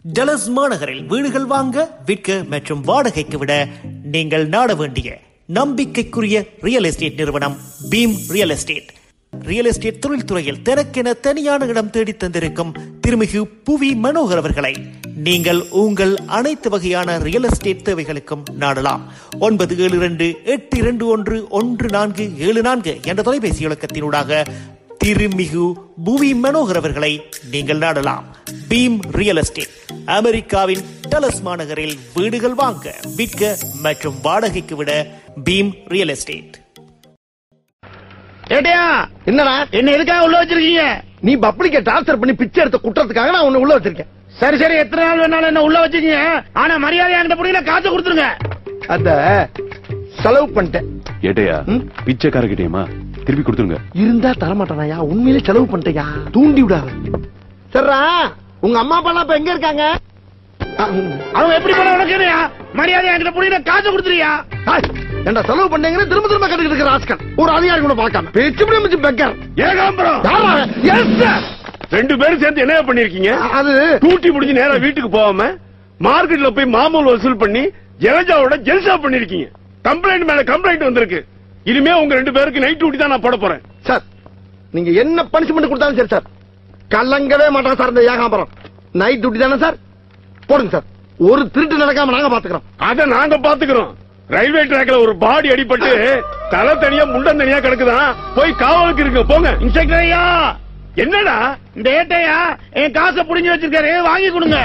டலஸ் மாநகரில் வீடுகள் வாங்க விற்க மற்றும் வாடகைக்கு விட நீங்கள் நாட வேண்டிய நம்பிக்கைக்குரிய ரியல் எஸ்டேட் நிறுவனம் Bheem real estate real estate தொழில்துறையில் தனக்கென தனியான இடம் தேடி தந்திருக்கும் திருமிகு புவி மனோகர் அவர்களை நீங்கள் உங்கள் அனைத்து வகையான ரியல் எஸ்டேட் தேவைகளுக்கும் நாடலாம் ஒன்பது ஏழு இரண்டு எட்டு இரண்டு ஒன்று ஒன்று நான்கு ஏழு நான்கு என்ற தொலைபேசி இலக்கத்தினூடாக திருமிகு புவி மனோகர் அவர்களை நீங்கள் நாடலாம் பீம் ரியல் எஸ்டேட் அமெரிக்காவின் டலஸ் மாநகரில் வீடுகள் வாங்க விற்க மற்றும் வாடகைக்கு விட பீம் ரியல் எஸ்டேட் ஏட்டையா என்னடா என்ன எதுக்காக உள்ள வச்சிருக்கீங்க நீ பப்ளிக்க டார்ச்சர் பண்ணி பிச்சை எடுத்த குற்றத்துக்காக நான் உன்னை உள்ள வச்சிருக்கேன் சரி சரி எத்தனை நாள் வேணாலும் என்ன உள்ள வச்சுக்கீங்க ஆனா மரியாதை என்கிட்ட புரியல காசு கொடுத்துருங்க அத செலவு பண்ணிட்டேன் ஏட்டையா ம்? பிச்சைக்காரகிட்டேமா திருப்பி கொடுத்துருங்க இருந்தா தரமாட்டானயா உண்மையிலே செலவு பண்ணிட்டேயா தூண்டி விடாத சரிடா உங்க அம்மா அப்பா எல்லாம் இப்ப எங்க இருக்காங்க ஆ, ம். அவங்க எப்படி பண்ண உனக்குயா மரியாதை என்கிட்ட புரியல காசு கொடுத்துறியா ஹாய், ஏன்டா செலவு பண்ணீங்கன்னு திரும்ப திரும்ப கட்டுக்கிட்டு இருக்கிற ஆஸ்கர் ஒரு அதிகாரி கூட பார்க்காம பேச்சு பிடிச்சு பெக்கர் ஏகாம்பரம் யாரா அவன்? Yes, sir. ரெண்டு பேரும் சேர்ந்து என்ன பண்ணிருக்கீங்க அது டூட்டி முடிஞ்சு நேரா வீட்டுக்கு போகாம மார்க்கெட்ல போய் மாமூல் வசூல் பண்ணி ஜலஜாவோட ஜெல்சா பண்ணிருக்கீங்க கம்ப்ளைண்ட் மேல கம்ப்ளைண்ட் வந்திருக்கு இனிமே உங்க ரெண்டு பேருக்கு நைட் டியூட்டி தான் நான் போட போறேன் சார் நீங்க என்ன பனிஷ்மெண்ட் கொடுத்தாலும் சரி சார் கலங்கவே மாட்டான் சார் இந்த ஏகாம்பரம் நைட் டியூட்டி தானே சார் போடுங்க சார் ஒரு திருட்டு நடக்காம நாங்க பாத்துக்கிறோம் அத நாங்க பாத்துக்கிறோம் ரயில்வே ட்ராக்ல ஒரு பாடி அடிபட்டு தலை தனியா முண்டம் தனியா கிடக்குதான் போய் காவலுக்கு இருக்கு போங்க இன்ஸ்பெக்டர் ஐயா என்னடா இந்த ஏட்டையா என் காசை புடிஞ்சு வச்சிருக்காரு வாங்கி கொடுங்க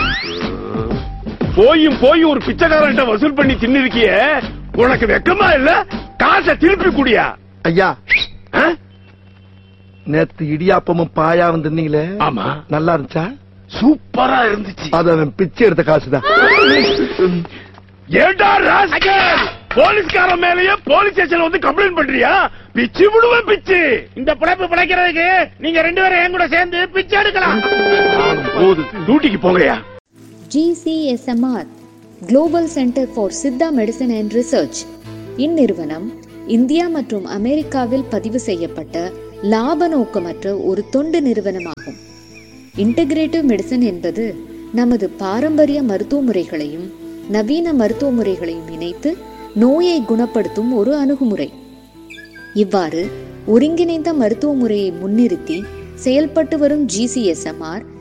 போயும் போய் ஒரு பிச்சைக்காரன்ட்ட வசூல் பண்ணி தின்னு இருக்கியே உனக்கு வெக்கமா இல்ல காசை திருப்பி குடியா ஐயா ஆ? நேத்து இடியாப்பமும் பாயா வந்திருந்தீங்களே ஆமா. நல்லா இருந்துச்சா சூப்பரா இருந்துச்சு அது அவன் பிச்சை எடுத்த காசுதான் ஏண்டா ராஸ்கல் போலீஸ்காரன் மேலயே போலீஸ் ஸ்டேஷன் வந்து கம்ப்ளைண்ட் பண்றியா பிச்சு விடுவேன் பிச்சு இந்த பிழைப்பு பிழைக்கிறதுக்கு நீங்க ரெண்டு பேரும் என் கூட சேர்ந்து பிச்சை எடுக்கலாம் போது டியூட்டிக்கு போங்கயா GCSMR global centre for Siddha medicine and research இந்நிறுவனம் இந்தியா மற்றும் அமெரிக்காவில் பதிவு செய்யப்பட்ட லாப நோக்கமற்ற ஒரு தொண்டு நிறுவனமாகும் இன்டகிரேட்டிவ் மெடிசன் என்பது நமது பாரம்பரிய மருத்துவ முறைகளையும் நவீன மருத்துவ முறைகளையும் இணைத்து நோயை குணப்படுத்தும் ஒரு அணுகுமுறை இவ்வாறு ஒருங்கிணைந்த மருத்துவ முறையை முன்னிறுத்தி செயல்பட்டு வரும் ஜிசிஎஸ்எம்ஆர்